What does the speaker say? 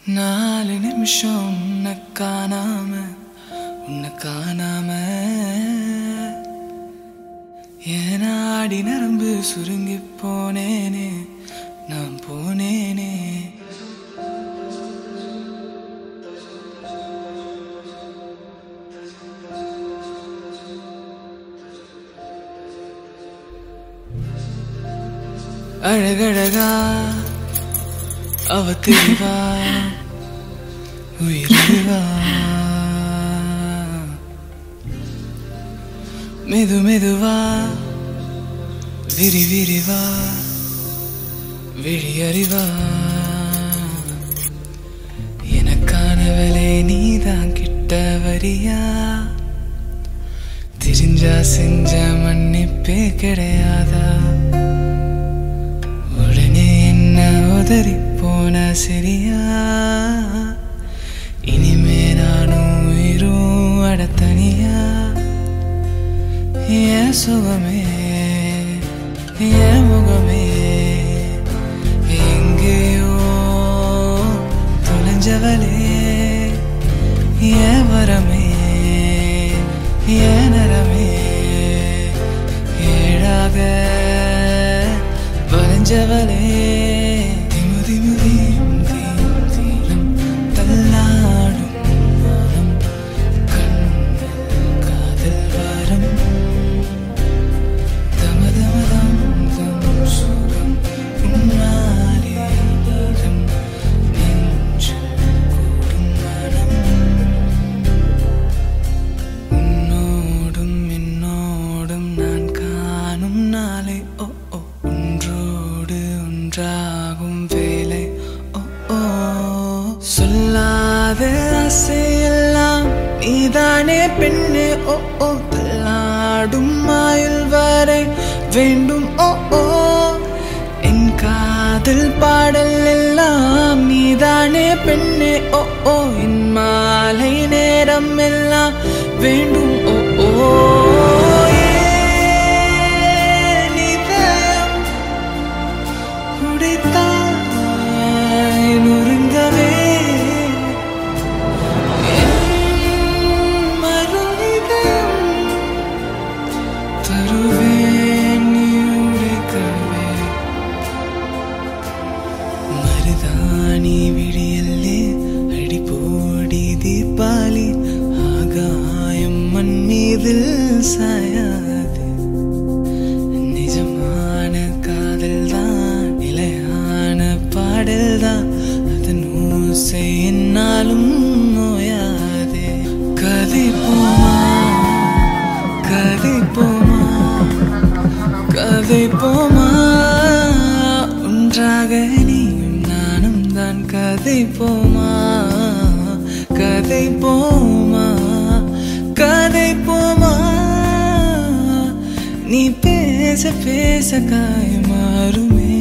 நாலு நிமிஷம் உன்னை காணாம உன்னை காணாம ஏன் ஆடி நரம்பு சுருங்கி போனேனே நான் போனேனே அழகழகா அவ தெளிவா உயிரிவா மெது மெதுவா விரி விரிவா விழியறிவா எனக்கானவளே நீதான் கிட்ட வரியா தெரிஞ்சா செஞ்ச மன்னிப்பே கிடையாதா உடனே என்ன உதறி போன சரியா இனிமே நானும் உயிரும் அடத்தனியா என் சுகமே என் முகமே எங்கேயோ தொலைஞ்சவளே என் வரமே என் நரமே ஏழாக வளைஞ்சவளே திமு திமு தீம் தீம் தீரம் தள்ளாடும் மனம் கண்ணில் காதல் வரம் தம தம தம் தம் சுகம் உன்னாலே நீரம் நெஞ்சில் கூடும் மனம் உன்னோடும் என்னோடும் நான் காணும் நாளை ஓ ஓ ஒன்றோடு ஒன்றாகும் வேலை ஓ ஓ சொல்லாத ஆசையெல்லாம் நீதானே பெண்ணே ஓ ஓ தள்ளாடும் மாயுள் வரை வேண்டும் ஓ ஓ என் காதல் பாடல் எல்லாம் நீதானே பெண்ணே ஓ ஓ என் மாலை நேரம் எல்லாம் வேண்டும் ஓ ஓ ஏன் இதயம் உடைத்தாய் நொறுங்கவே என் மறு இதயம் தருவேன் நீ உடைக்கவே மருதாணி விழியல்லே அடிப்போடி தீபாலி ஆகாயம் மண் மீதில் சாயாது நிஜமான காதல் தான் நிலையான பாடல் தான் அதன் ஓசை என்னாலும் நோயாதே கதை போமா கதை போமா கதை போமா ஒன்றாக நீயும் நானும் தான் கதை போமா கதை போமா கதை போமா நீ பேச பேச காய மாறுமே